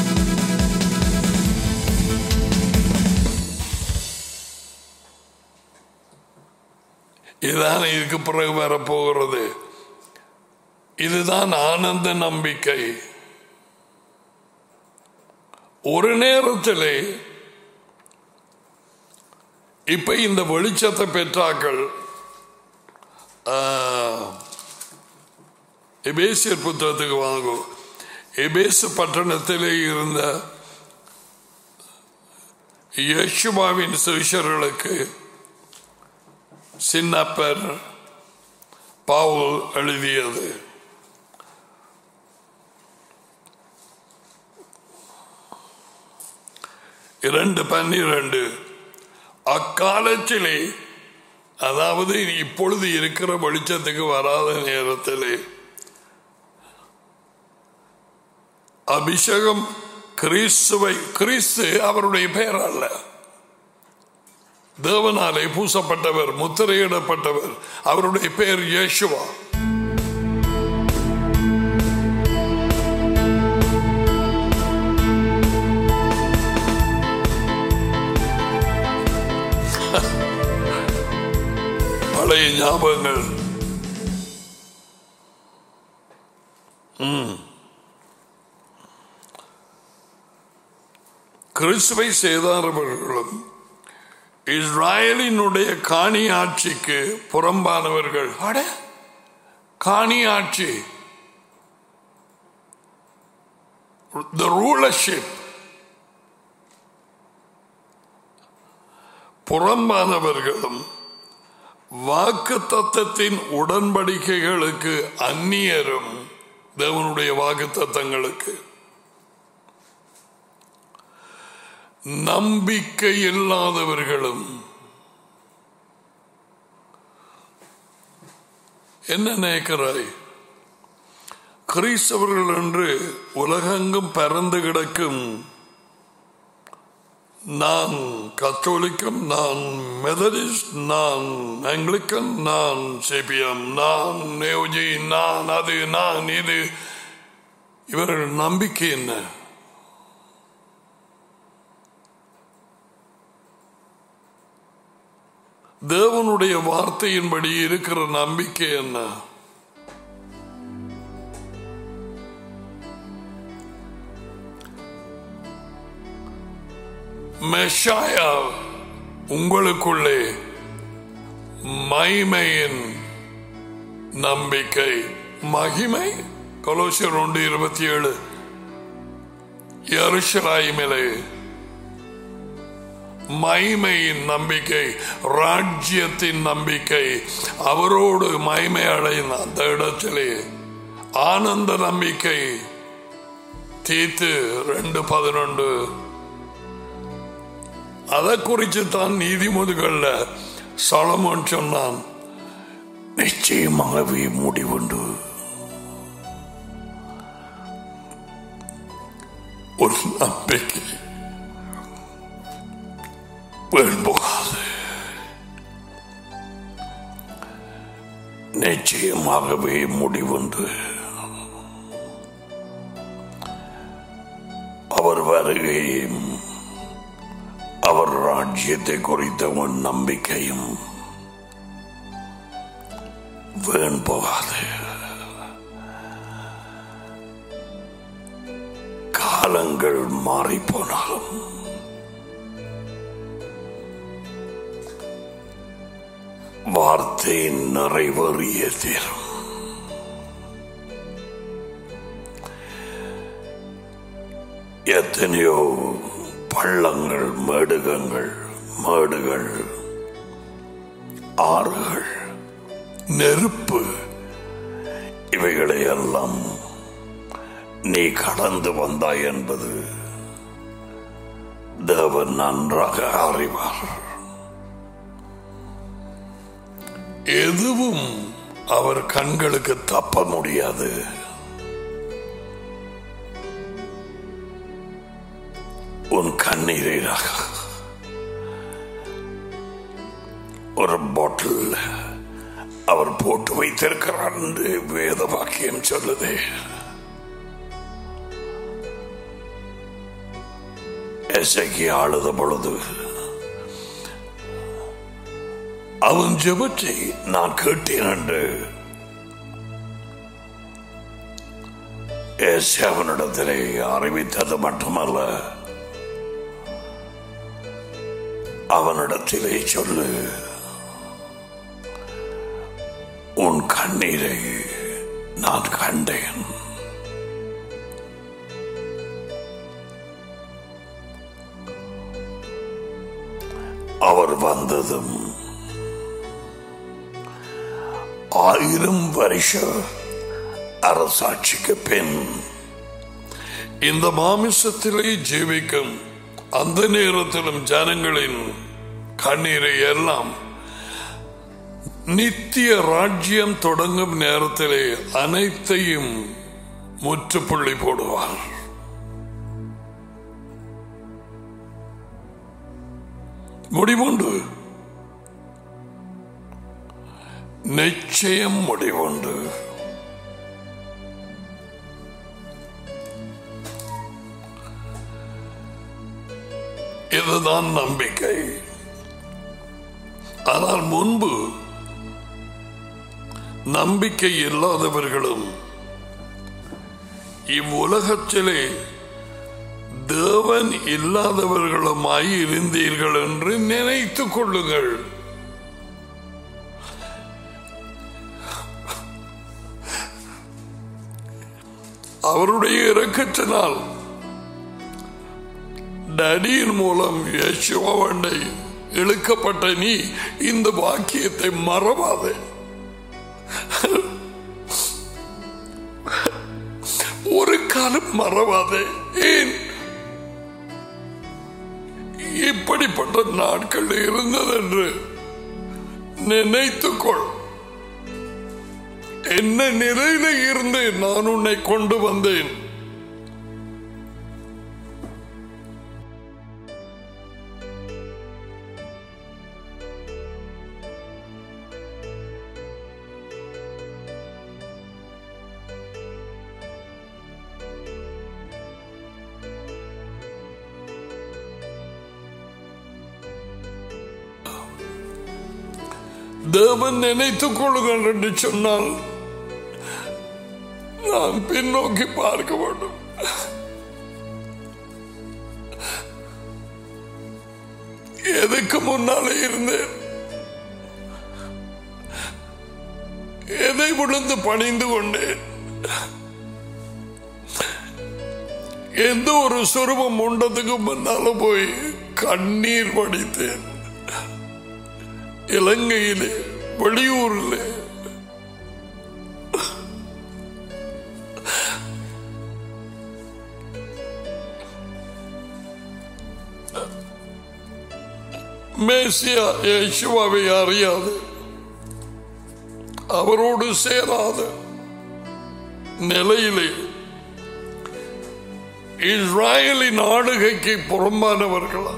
இதுதான் இதுக்கு பிறகு வரப்போகிறது இதுதான் ஆனந்த நம்பிக்கை ஒரு நேரத்திலே இப்ப இந்த வெளிச்சத்தை பெற்றாக்கள் எபேசியர் புத்தகத்துக்கு வாங்கும் எபேசு பட்டணத்திலே இருந்த யசுமாவின் சிஷர்களுக்கு சின்னப்பர் பாவுல் எழுதியது இரண்டு பன்னிரண்டு அக்காலத்திலே அதாவது இப்பொழுது இருக்கிற வெளிச்சத்துக்கு வராத நேரத்திலே அபிஷேகம் கிறிஸ்துவை கிறிஸ்து அவருடைய பெயர் அல்ல தேவனாலே பூசப்பட்டவர் முத்திரையிடப்பட்டவர் அவருடைய பெயர் யேசுவா பழைய ஞாபகங்கள் கிறிஸ்துவை செய்தாரவர்களும் இஸ்ராயலினுடைய காணி ஆட்சிக்கு புறம்பானவர்கள் அட காணி ஆட்சி த ரூலர்ஷிப் புறம்பானவர்களும் வாக்கு தத்தத்தின் உடன்படிக்கைகளுக்கு அந்நியரும் தேவனுடைய வாக்கு தத்தங்களுக்கு நம்பிக்கை இல்லாதவர்களும் என்ன நினைக்கிறாய் கிறிஸ்தவர்கள் என்று உலகெங்கும் பறந்து கிடக்கும் நான் கத்தோலிக்கம் நான் மெதடிஸ்ட் நான் ஆங்கிலிக்கன் நான் சிபிஎம் நான் நேவ்ஜி நான் அது நான் இது இவர்கள் நம்பிக்கை என்ன தேவனுடைய வார்த்தையின்படி இருக்கிற நம்பிக்கை என்ன மெஷாயா உங்களுக்குள்ளே மைமையின் நம்பிக்கை மகிமை கொலோசியர் ஒன்று இருபத்தி ஏழு எருஷலாயிமிலே மைமையின் நம்பிக்கை ராஜ்யத்தின் நம்பிக்கை அவரோடு மைமை அடைந்த அந்த இடத்திலே ஆனந்த நம்பிக்கை தீத்து ரெண்டு பதினொன்று அதை குறித்து தான் நீதிமொழிகள்ல சலமோன் சொன்னான் நிச்சயமாகவே முடிவுண்டு ஒரு நம்பிக்கை வேண்போகாது நிச்சயமாகவே முடிவுண்டு அவர் வருகையும் அவர் ராஜ்யத்தை குறித்த உன் நம்பிக்கையும் வேண் போகாது காலங்கள் மாறி போனாலும் வார்த்தை நிறைவேறிய தீரும் எத்தனையோ பள்ளங்கள் மேடுகங்கள் மேடுகள் ஆறுகள் நெருப்பு இவைகளை எல்லாம் நீ கடந்து வந்தாய் என்பது தேவன் நன்றாக அறிவார் எதுவும் அவர் கண்களுக்கு தப்ப முடியாது உன் கண்ணீராக ஒரு பாட்டில் அவர் போட்டு வைத்திருக்கிறார் என்று வேத வாக்கியம் சொல்லுது எசைக்கு ஆளுத பொழுது அவன் ஜெபத்தை நான் கேட்டேன் என்று அவனிடத்திலே அறிவித்தது மட்டுமல்ல அவனிடத்திலே சொல்லு உன் கண்ணீரை நான் கண்டேன் அவர் வந்ததும் ஆயிரம் வருஷ அரசாட்சிக்கு பின் இந்த மாமிசத்திலே ஜீவிக்கும் அந்த நேரத்திலும் ஜனங்களின் கண்ணீரை எல்லாம் நித்திய ராஜ்யம் தொடங்கும் நேரத்திலே அனைத்தையும் முற்றுப்புள்ளி போடுவார் முடிவுண்டு நிச்சயம் முடிவுண்டு இதுதான் நம்பிக்கை ஆனால் முன்பு நம்பிக்கை இல்லாதவர்களும் இவ்வுலகத்திலே தேவன் இல்லாதவர்களுமாய் இருந்தீர்கள் என்று நினைத்துக் கொள்ளுங்கள் அவருடைய இறக்கத்தினால் டடியின் மூலம் யசுவண்டை இழுக்கப்பட்ட நீ இந்த வாக்கியத்தை மறவாதே ஒரு காலம் மறவாதே ஏன் இப்படிப்பட்ட நாட்கள் இருந்ததென்று நினைத்துக்கொள் என்ன நிலையில இருந்து நான் உன்னை கொண்டு வந்தேன் தேவன் நினைத்துக் கொள்ளுங்கள் என்று சொன்னால் நான் பின்னோக்கி பார்க்க வேண்டும் எதுக்கு முன்னாலே இருந்தேன் எதை விழுந்து பணிந்து கொண்டேன் எந்த ஒரு சுரூபம் உண்டதுக்கு முன்னால போய் கண்ணீர் வடித்தேன் இலங்கையிலே வெளியூர்ல மேசியா யேசுவாவை அறியாது அவரோடு சேராத நிலையிலே இஸ்ராயலின் ஆளுகைக்கு புறம்பானவர்களா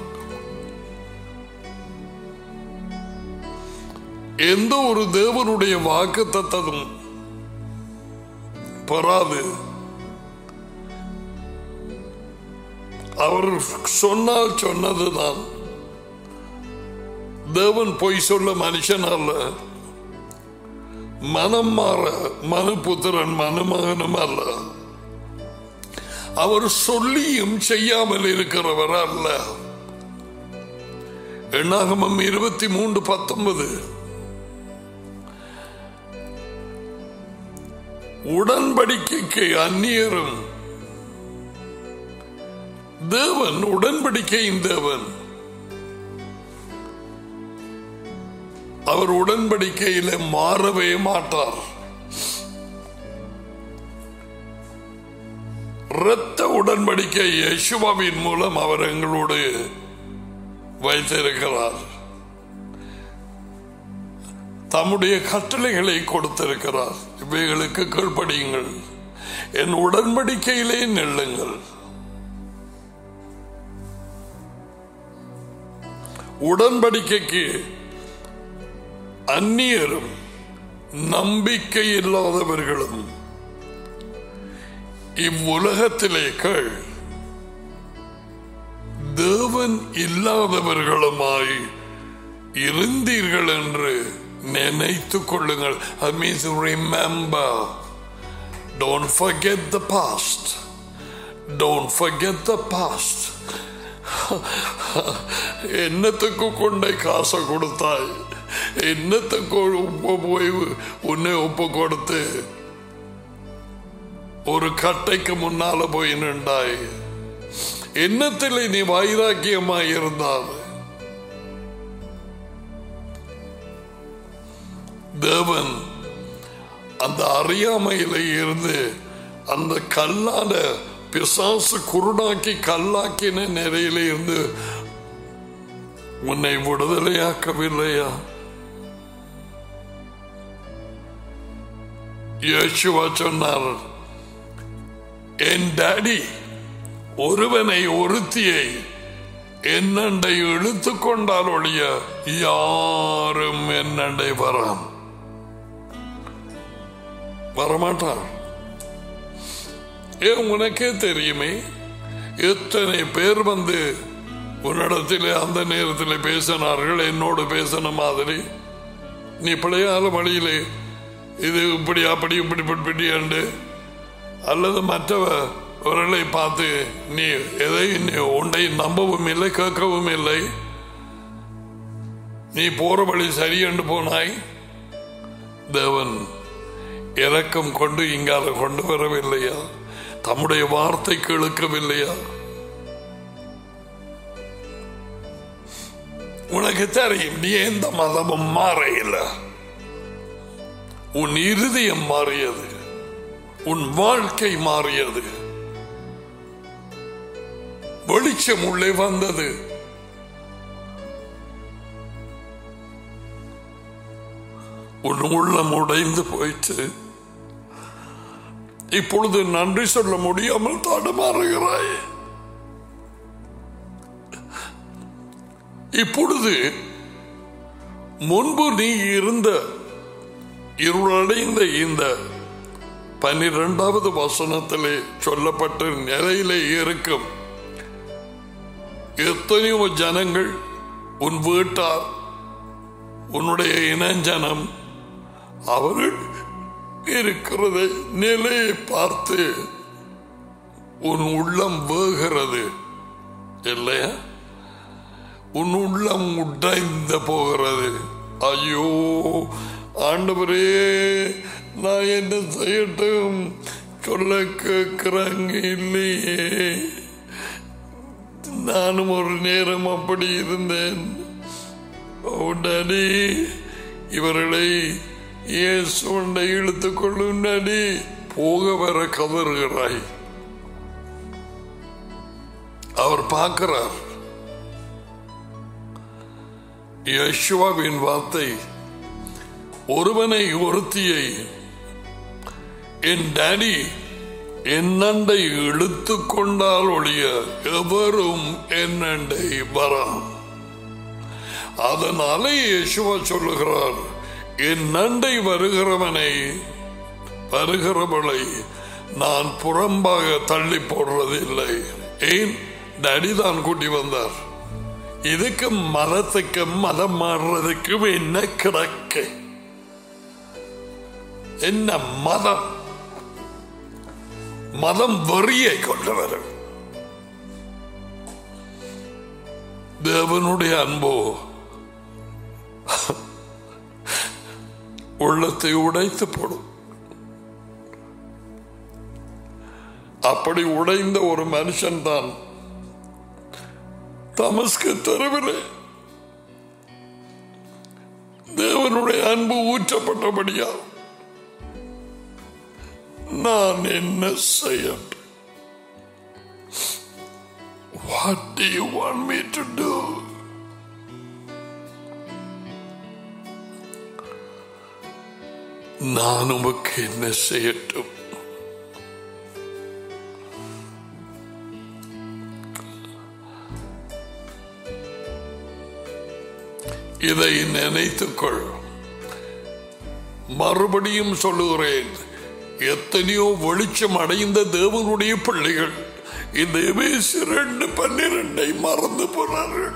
எந்த ஒரு தேவனுடைய வாக்கு தத்ததும் பெறாது அவர் சொன்னால் சொன்னதுதான் தேவன் பொய் சொல்ல மனுஷன் அல்ல மனம் மாற மனுபுத்திரன் மனுமகனும் அல்ல அவர் சொல்லியும் செய்யாமல் இருக்கிறவர் அல்ல எண்ணாகமம் இருபத்தி மூன்று பத்தொன்பது உடன்படிக்கைக்கு அந்நியரும் தேவன் உடன்படிக்கையின் தேவன் அவர் உடன்படிக்கையில மாறவே மாட்டார் இரத்த உடன்படிக்கை யேசுவாவின் மூலம் அவர் எங்களோடு வைத்திருக்கிறார் தம்முடைய கட்டளைகளை கொடுத்திருக்கிறார் இவைகளுக்கு கீழ்ப்படியுங்கள் என் உடன்படிக்கையிலே நெல்லுங்கள் உடன்படிக்கைக்கு அந்நியரும் நம்பிக்கை இல்லாதவர்களும் இவ்வுலகத்திலே கேள் தேவன் இல்லாதவர்களுமாய் இருந்தீர்கள் என்று நினைத்துக் கொள்ளுங்கள் அது means remember don't forget the past don't forget the past என்னத்துக்கு கொண்டே காசை கொடுத்தாய் என்னத்துக்கு உப்பு போய் உன்னை உப்பு கொடுத்து ஒரு கட்டைக்கு முன்னால போய் நின்றாய் என்னத்தில் நீ வைராக்கியமாய் இருந்தால் தேவன் அந்த அறியாமையில இருந்து அந்த கல்லான பிசாசு குருடாக்கி கல்லாக்கின நிலையில இருந்து உன்னை விடுதலையாக்கவில்லையா யேசுவா சொன்னார் என் டாடி ஒருவனை ஒருத்தியை என்னண்டை இழுத்து கொண்டால் ஒழிய யாரும் என்னண்டை வரான் வரமாட்டான் ஏன் உனக்கே தெரியுமே எத்தனை பேர் வந்து உன்னிடத்தில் அந்த நேரத்தில் பேசினார்கள் என்னோடு பேசின மாதிரி நீ பிள்ளையால வழியிலே இது இப்படி அப்படி இப்படி இப்படி இப்படி அல்லது மற்றவர்களை பார்த்து நீ எதை நீ உன்னை நம்பவும் இல்லை கேட்கவும் இல்லை நீ போற வழி சரியென்று போனாய் தேவன் இரக்கம் கொண்டு இங்கால கொண்டு வரவில்லையா தம்முடைய வார்த்தைக்கு இழுக்கவில்லையா உனக்கு தெரியும் நீ எந்த மதமும் மாற இல்லை உன் இருதயம் மாறியது உன் வாழ்க்கை மாறியது வெளிச்சம் உள்ளே வந்தது உன் உள்ளம் உடைந்து போயிட்டு இப்பொழுது நன்றி சொல்ல முடியாமல் தடுமாறுகிறாய் இப்பொழுது முன்பு நீ இருந்த இருளடைந்த இந்த பன்னிரெண்டாவது வசனத்திலே சொல்லப்பட்ட நிலையிலே இருக்கும் எத்தனையோ ஜனங்கள் உன் வீட்டார் உன்னுடைய இனஞ்சனம் அவர்கள் இருக்கிறதை நிலையை பார்த்து உன் உள்ளம் வேகிறது இல்லையா உன் உள்ளம் உடைந்து போகிறது ஐயோ ஆண்டவரே நான் என்ன செய்யட்டும் சொல்ல கேட்கிறாங்க இல்லையே நானும் ஒரு நேரம் அப்படி இருந்தேன் உடனே இவர்களை இயேசுண்டை இழுத்துக் கொள்ளும் நடி போக வர கதறுகிறாய் அவர் பார்க்கிறார் யேசுவாவின் வார்த்தை ஒருவனை ஒருத்தியை என் டாடி என்னண்டை இழுத்து கொண்டால் ஒழிய எவரும் என்னண்டை வரான் அதனாலே யேசுவா சொல்லுகிறார் என் நண்டை வருகிறவனை வருகிறவளை நான் புறம்பாக தள்ளி போடுறதில்லை ஏன் டடி தான் கூட்டி வந்தார் இதுக்கு மதத்துக்கு மதம் மாறுறதுக்கு என்ன கிடக்கு என்ன மதம் மதம் வெறியை கொண்டு வரும் தேவனுடைய அன்போ உள்ளத்தை உடைத்து போடும் அப்படி உடைந்த ஒரு மனுஷன் தான் தமஸ்கு தெருவில் தேவனுடைய அன்பு ஊற்றப்பட்டபடியா நான் என்ன செய்ய What do you want me to do? நான் உமக்கு என்ன செய்யட்டும் இதை நினைத்துக்கொள் மறுபடியும் சொல்லுகிறேன் எத்தனையோ வெளிச்சம் அடைந்த தேவனுடைய பிள்ளைகள் இந்த எபேசு ரெண்டு பன்னிரண்டை மறந்து போனார்கள்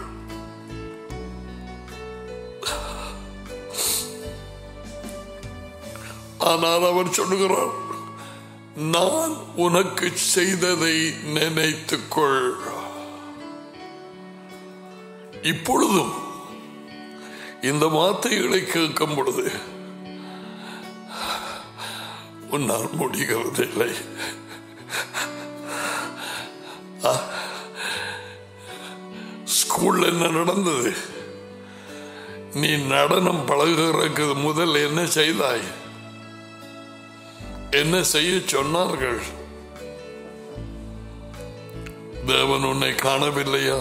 ஆனால் அவர் சொல்லுகிறார் நான் உனக்கு செய்ததை நினைத்துக்கொள் இப்பொழுதும் இந்த வார்த்தைகளை கேட்கும் பொழுது உன்னால் முடிகிறதில்லை ஸ்கூல்ல என்ன நடந்தது நீ நடனம் பழகுறதுக்கு முதல் என்ன செய்தாய் என்ன செய்ய சொன்னார்கள் தேவன் உன்னை காணவில்லையா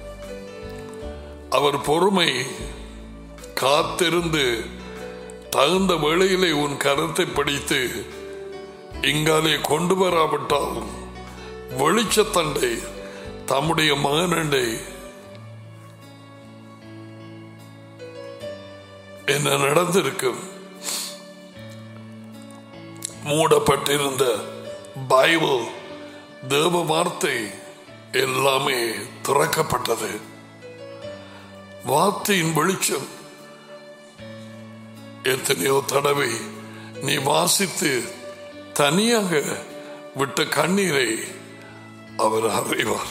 அவர் பொறுமை காத்திருந்து தகுந்த வேளையிலே உன் கரத்தை படித்து இங்காலே கொண்டு வராவிட்டால் வெளிச்சத்தண்டை தம்முடைய மகனண்டை என்ன நடந்திருக்கும் மூடப்பட்டிருந்த பைபிள் தேவ வார்த்தை எல்லாமே திறக்கப்பட்டது வார்த்தையின் வெளிச்சம் எத்தனையோ தடவை நீ வாசித்து தனியாக விட்ட கண்ணீரை அவர் அறிவார்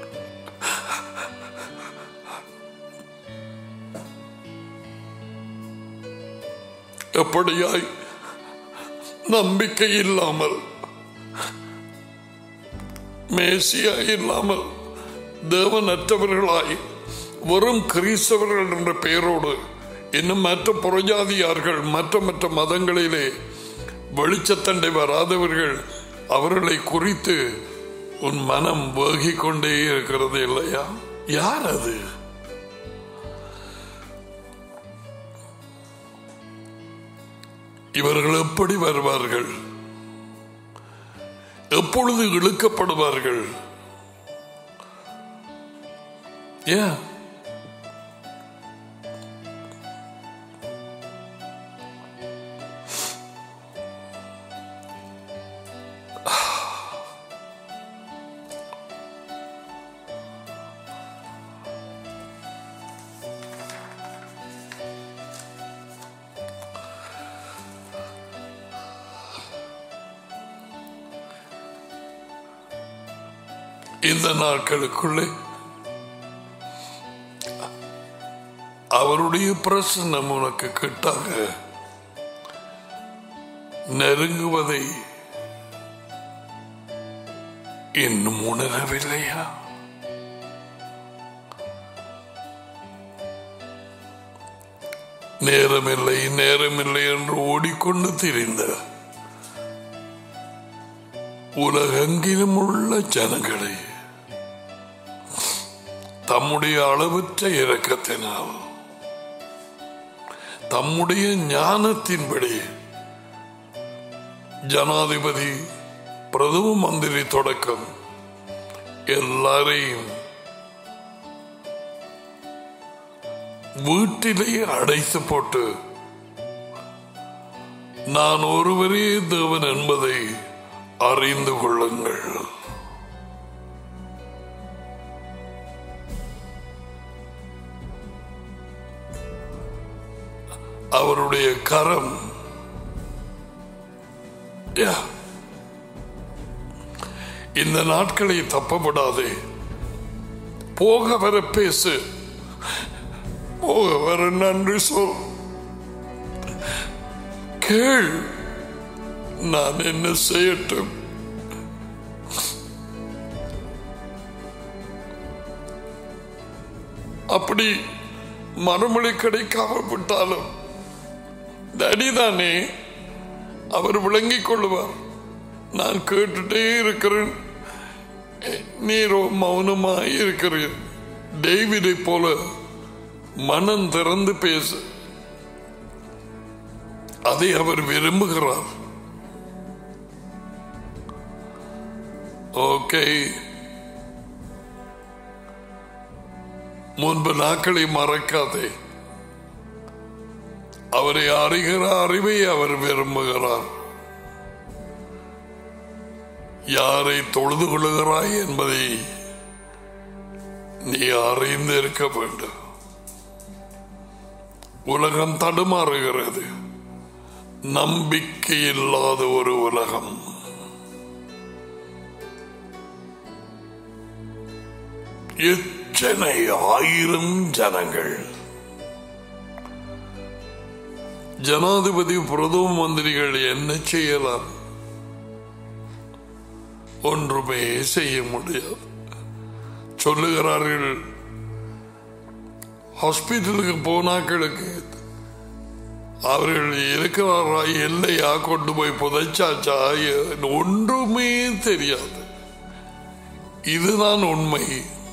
எப்படியாய் நம்பிக்கை இல்லாமல் மேசியா இல்லாமல் தேவனற்றவர்களாய் வெறும் கிறிஸ்தவர்கள் என்ற பெயரோடு இன்னும் மற்ற புறஜாதியார்கள் மற்ற மற்ற மதங்களிலே வெளிச்சத்தண்டை வராதவர்கள் அவர்களை குறித்து உன் மனம் வேகிக் கொண்டே இருக்கிறது இல்லையா யார் அது இவர்கள் எப்படி வருவார்கள் எப்பொழுது இழுக்கப்படுவார்கள் ஏன் இந்த நாட்களுக்குள்ளே அவருடைய பிரசன்னம் உனக்கு கிட்டாக நெருங்குவதை இன்னும் உணரவில்லையா நேரமில்லை நேரமில்லை என்று ஓடிக்கொண்டு திரிந்த உலகெங்கிலும் உள்ள ஜனங்களை தம்முடைய அளவற்ற இரக்கத்தினால் தம்முடைய ஞானத்தின்படி ஜனாதிபதி பிரதம மந்திரி தொடக்கம் எல்லாரையும் வீட்டிலே அடைத்து போட்டு நான் ஒருவரே தேவன் என்பதை அறிந்து கொள்ளுங்கள் அவருடைய கரம் யா. இந்த நாட்களை தப்பப்படாதே போக வர பேசு போக வர நன்றி சொல் கேள் நான் என்ன செய்யட்டும் அப்படி மறுமொழி கிடைக்காமல் விட்டாலும் தடிதானே அவர் விளங்கிக் கொள்ளுவார் நான் கேட்டுட்டே இருக்கிறேன் நீரோ மௌனமாய் இருக்கிறீர் டேவிதை போல மனம் திறந்து பேசு அதை அவர் விரும்புகிறார் ஓகே முன்பு நாட்களை மறக்காதே அவரை அறிகிற அறிவை அவர் விரும்புகிறார் யாரை தொழுது கொள்ளுகிறாய் என்பதை நீ அறிந்து இருக்க வேண்டும் உலகம் தடுமாறுகிறது நம்பிக்கை இல்லாத ஒரு உலகம் எத்தனை ஆயிரம் ஜனங்கள் ஜனாதிபதி பிரதம மந்திரிகள் என்ன செய்யலாம் ஒன்றுமே செய்ய முடியாது சொல்லுகிறார்கள் ஹாஸ்பிட்டலுக்கு போனாக்களுக்கு அவர்கள் இருக்கிறாரா இல்லையா கொண்டு போய் புதைச்சாச்சா ஒன்றுமே தெரியாது இதுதான் உண்மை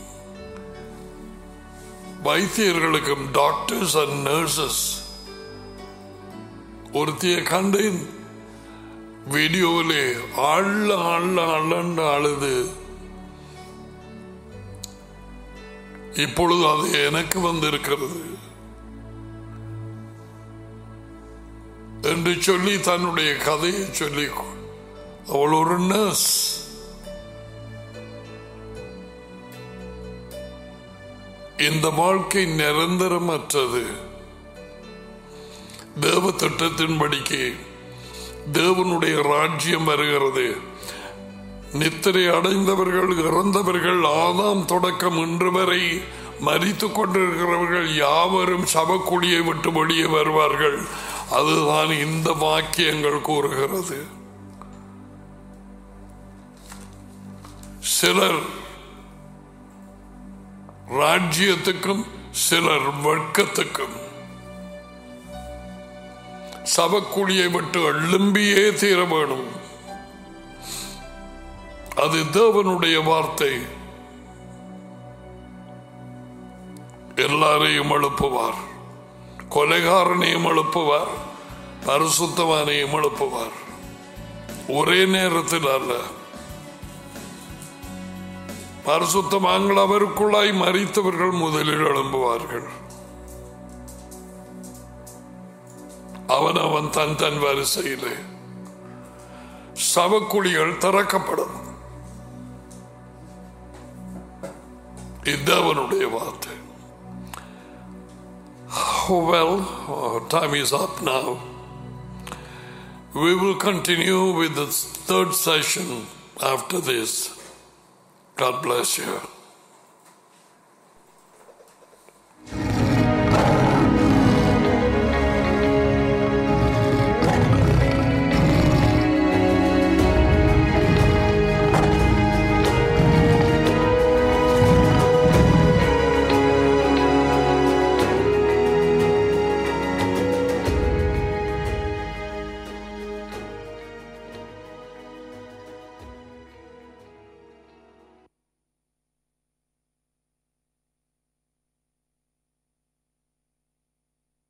வைத்தியர்களுக்கும் டாக்டர்ஸ் அண்ட் நர்சஸ் ஒருத்திய கண்டேன் வீடியோவிலே அள்ள அள்ள அள்ளண்டு அழுது இப்பொழுது அது எனக்கு வந்திருக்கிறது என்று சொல்லி தன்னுடைய கதையை சொல்லி அவள் ஒரு நர்ஸ் இந்த வாழ்க்கை நிரந்தரமற்றது தேவ திட்டத்தின்படிக்கு தேவனுடைய ராஜ்யம் வருகிறது நித்திரை அடைந்தவர்கள் இறந்தவர்கள் ஆதாம் தொடக்கம் இன்று வரை மறித்து கொண்டிருக்கிறவர்கள் யாவரும் சபக்குழியை விட்டு வெளியே வருவார்கள் அதுதான் இந்த வாக்கியங்கள் கூறுகிறது சிலர் ராஜ்யத்துக்கும் சிலர் வர்க்கத்துக்கும் சபக்குழியை விட்டு எழும்பியே தீர வேணும் அது தேவனுடைய வார்த்தை எல்லாரையும் எழுப்புவார் கொலைகாரனையும் எழுப்புவார் பரிசுத்தவானையும் எழுப்புவார் ஒரே நேரத்தில் அல்ல பரிசுத்தமாங்கள் அவருக்குள்ளாய் மறித்தவர்கள் முதலில் எழும்புவார்கள் அவன் அவன் தன் தன் வரிசையிலே சவக்குழிகள் திறக்கப்படும் இது அவனுடைய வார்த்தை Well, our time is up now. We will continue with the third session after this. God bless you.